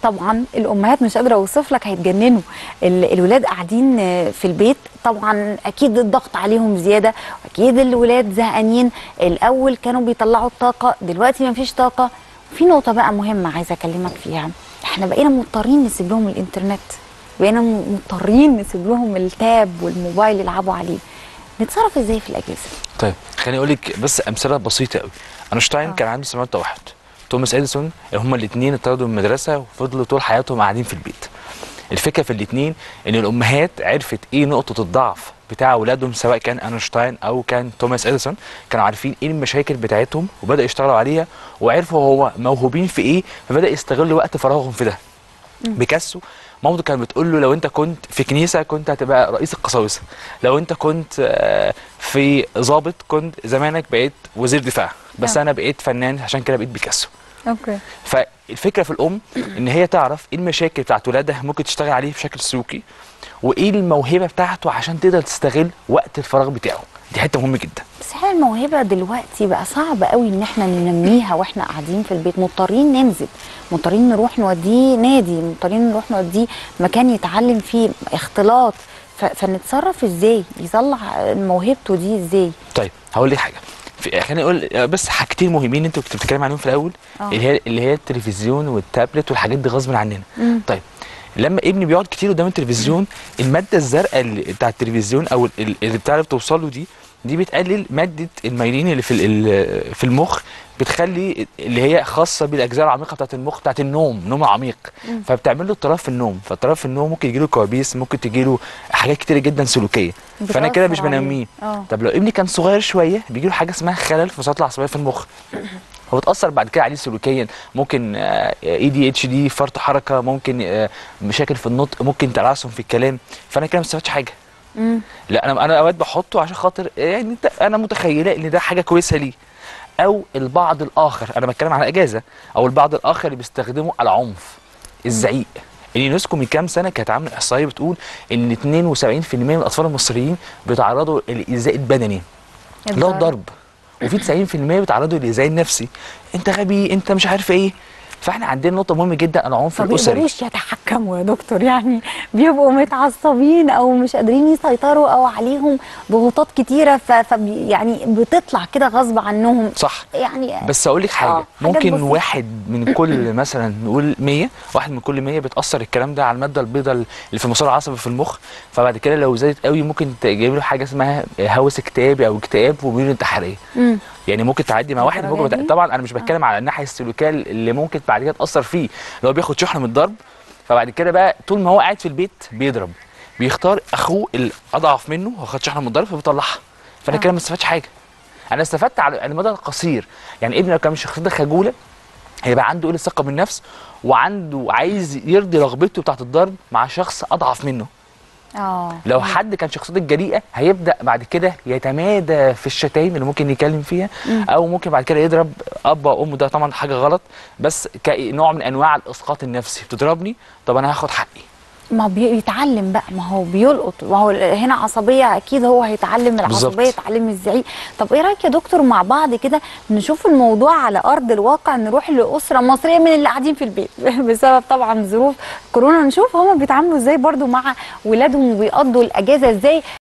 طبعا الامهات مش قادره اوصف لك هيتجننوا ال- الولاد قاعدين آه، في البيت طبعا اكيد الضغط عليهم زياده واكيد الولاد زهقانين الاول كانوا بيطلعوا الطاقه دلوقتي ما فيش طاقه في نقطه بقى مهمه عايزه اكلمك فيها احنا بقينا مضطرين نسيب لهم الانترنت بقينا م- مضطرين نسيب لهم التاب والموبايل يلعبوا عليه نتصرف ازاي في الاجازه طيب خليني اقول لك بس امثله بسيطه قوي اينشتاين آه. كان عنده سمعه توحد توماس اديسون هما الاثنين اتطردوا من المدرسه وفضلوا طول حياتهم قاعدين في البيت الفكره في الاثنين ان الامهات عرفت ايه نقطه الضعف بتاع اولادهم سواء كان اينشتاين او كان توماس اديسون كانوا عارفين ايه المشاكل بتاعتهم وبداوا يشتغلوا عليها وعرفوا هو موهوبين في ايه فبدا يستغلوا وقت فراغهم في ده بيكاسو مامته كانت بتقول له لو انت كنت في كنيسه كنت هتبقى رئيس القساوسه لو انت كنت آه، في ضابط كنت زمانك بقيت وزير دفاع بس آه. انا بقيت فنان عشان كده بقيت بيكاسو اوكي فالفكره في الام ان هي تعرف ايه المشاكل بتاعت ولادها ممكن تشتغل عليه بشكل سلوكي وايه الموهبه بتاعته عشان تقدر تستغل وقت الفراغ بتاعه دي حته مهمه جدا بس احنا الموهبه دلوقتي بقى صعب قوي ان احنا ننميها واحنا قاعدين في البيت مضطرين ننزل مضطرين نروح نوديه نادي مضطرين نروح نوديه مكان يتعلم فيه اختلاط ف... فنتصرف ازاي يطلع موهبته دي ازاي طيب هقول لك حاجه في خليني اقول بس حاجتين مهمين انت كنت بتتكلم عليهم في الاول آه. اللي هي اللي هي التلفزيون والتابلت والحاجات دي غصب عننا مم. طيب لما ابني بيقعد كتير قدام التلفزيون الماده الزرقاء اللي بتاع التلفزيون او ال- اللي بتاع اللي بتوصل له دي دي بتقلل ماده الميلين اللي في ال- في المخ بتخلي اللي هي خاصه بالاجزاء العميقه بتاعت المخ بتاعت النوم النوم العميق فبتعمل له اضطراب في النوم فاضطراب في النوم ممكن يجيله كوابيس ممكن تجيله حاجات كتير جدا سلوكيه فانا كده مش بتأثر عليه. بنميه اه طب لو ابني كان صغير شويه بيجي له حاجه اسمها خلل في الوساطه العصبيه في المخ هو بتاثر بعد كده عليه سلوكيا ممكن اي دي اتش دي فرط حركه ممكن آه، مشاكل في النطق ممكن تلعثم في الكلام فانا كده ما استفدتش حاجه مم. لا انا انا اوقات بحطه عشان خاطر يعني انت انا متخيله ان ده حاجه كويسه ليه او البعض الاخر انا بتكلم على اجازه او البعض الاخر اللي بيستخدموا العنف الزعيق اليونسكو من كام سنه كانت عامله احصائيه بتقول ان 72% من الاطفال المصريين بيتعرضوا للايذاء البدني اللي هو الضرب وفي 90% بيتعرضوا للايذاء النفسي انت غبي انت مش عارف ايه فاحنا عندنا نقطه مهمه جدا العنف ما الاسري بيقدروش يتحكموا يا دكتور يعني بيبقوا متعصبين او مش قادرين يسيطروا او عليهم ضغوطات كتيره ف... ف... يعني بتطلع كده غصب عنهم صح يعني بس اقول لك حاجه آه، حاجات ممكن بسيطة. واحد من كل مثلا نقول 100 واحد من كل 100 بتاثر الكلام ده على الماده البيضاء اللي في المسار العصبي في المخ فبعد كده لو زادت قوي ممكن تجيب له حاجه اسمها هوس اكتئابي او اكتئاب وميول انتحاريه مم. يعني ممكن تعدي مع واحد للدرجة ممكن دي؟ طبعا انا مش بتكلم على الناحيه السلوكيه اللي ممكن بعد كده تاثر فيه اللي هو بياخد شحنه من الضرب فبعد كده بقى طول ما هو قاعد في البيت بيضرب بيختار اخوه الاضعف منه هو خد شحنه من الضرب فبيطلعها فانا آه. كده ما استفدتش حاجه انا استفدت على المدى القصير يعني ابني لو كان مش شخصيه خجوله هيبقى عنده قله ثقه بالنفس وعنده عايز يرضي رغبته بتاعت الضرب مع شخص اضعف منه اه لو حد كان شخصيته جريئه هيبدا بعد كده يتمادى في الشتايم اللي ممكن يتكلم فيها او ممكن بعد كده يضرب اب او ام ده طبعا حاجه غلط بس كنوع من انواع الاسقاط النفسي بتضربني طب انا هاخد حقي ما بيتعلم بقى ما هو بيلقط ما هو هنا عصبيه اكيد هو هيتعلم العصبيه بالظبط. يتعلم الزعيق طب ايه رايك يا دكتور مع بعض كده نشوف الموضوع على ارض الواقع نروح لاسره مصريه من اللي قاعدين في البيت بسبب طبعا ظروف كورونا نشوف هما بيتعاملوا ازاي برضو مع ولادهم وبيقضوا الاجازه ازاي